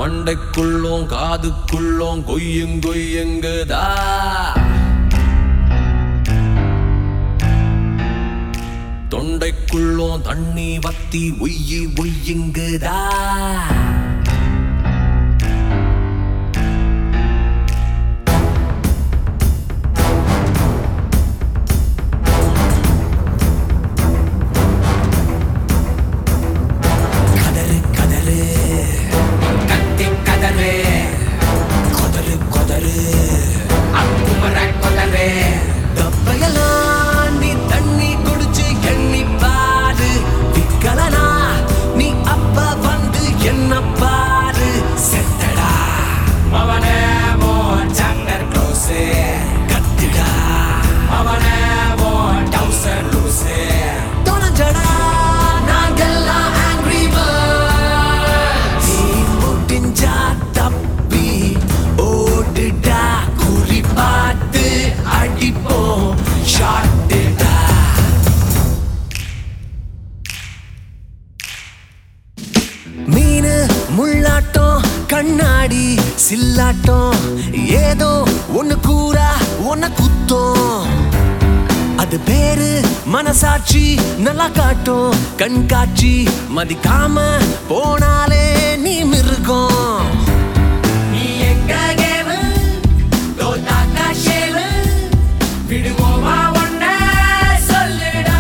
மண்டைக்குள்ளும் காதுக்குள்ளும் கொய்யுங் கொய்யுங்குதா தொண்டைக்குள்ளும் தண்ணி வத்தி ஒய்யி ஒய்யுங்குதா கதறு கதறு கத்தி கதறு கொதறு கொதறு அக்குமர கொதறு தப்பையெல்லாம் நீ தண்ணி குடிச்சு எண்ணி பாரு விக்கலனா நீ அப்ப வந்து என்ன பாரு செத்தடா அவனே மோ சாப்டர் க்ளோஸ் கத்திடா அவனே மோ டவுசர் லூசு தொலைஞ்சடா நாங்கெல்லாம் angry birds. நீ முடிஞ்சா தப்பி ஓடுடா குறி பார்த்து அடிப்போம் ஷாட்டுடா மீனு முள்ளாட்டம் கண்ணாடி சில்லாட்டம் ஏதோ ஒண்ணு கூறா ஒன்ன குத்தம் அது பேரு மனசாட்சி நல்லா காட்டும் கண் காட்சி மதிக்காம போனாலே நீ மிருகம் நீ எங்க கேமு தோத்தாக்கா ஷேமு விடுவோமா ஒன்ன சொல்லுடா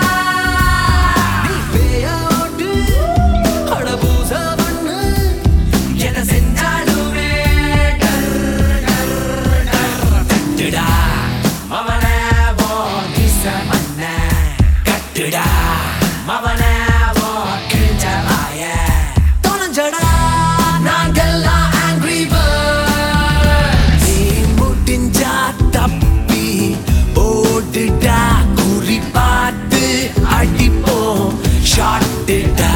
நீ பேயோட்டு அடபூச பண்ணு எதை செஞ்சாலுமே டர் டர் டர் தட்டுடா மவனே போ நிச மன்ன கட்டுடா மவனே போ கிழிஞ்ச வாய தொலைஞ்சடா நாங்கெல்லாம் angry birds. நீ முடிஞ்சா தப்பி ஓடுடா குறி பார்த்து அடிப்போம் ஷாட்டுடா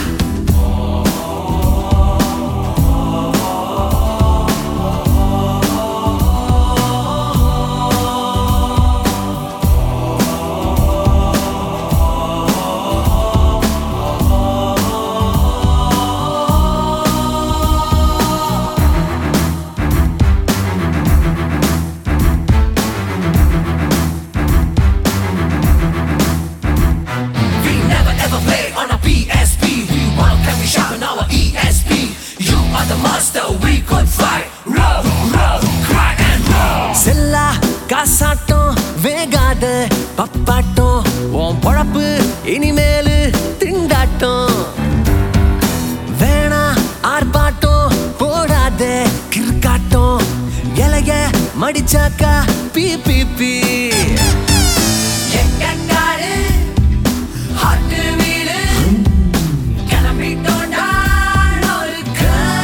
We never ever play on a PSP. We want can we sharpen our ESP. You are the master, we could fight. Roll, roll, cry and roll. செல்லா காசாட்டம் வேகாத பப்பாட்டம் உன் பொழப்பு இனிமேலு திண்டாட்டம் வேணா ஆர்ப்பாட்டம் போடாத கிற்காட்டம் இலைய மடிச்சாக்கா பீ பீ பீ எங்கங்காடு ஹாட்டு வீடு கிளம்பிட்டோண்டா நொறுக்க.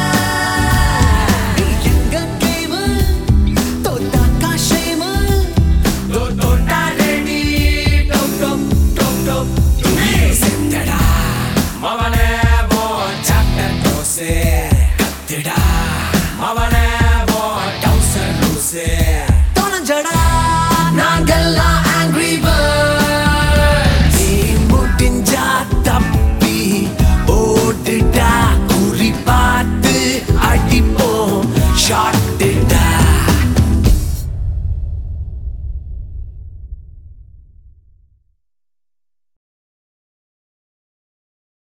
நீ எங்க game? தோத்தாக்கா shame. தோ தோட்டா ready. டொப் டொப் டொப் டொப். நீ செத்தடா. மவனே போ chapter close.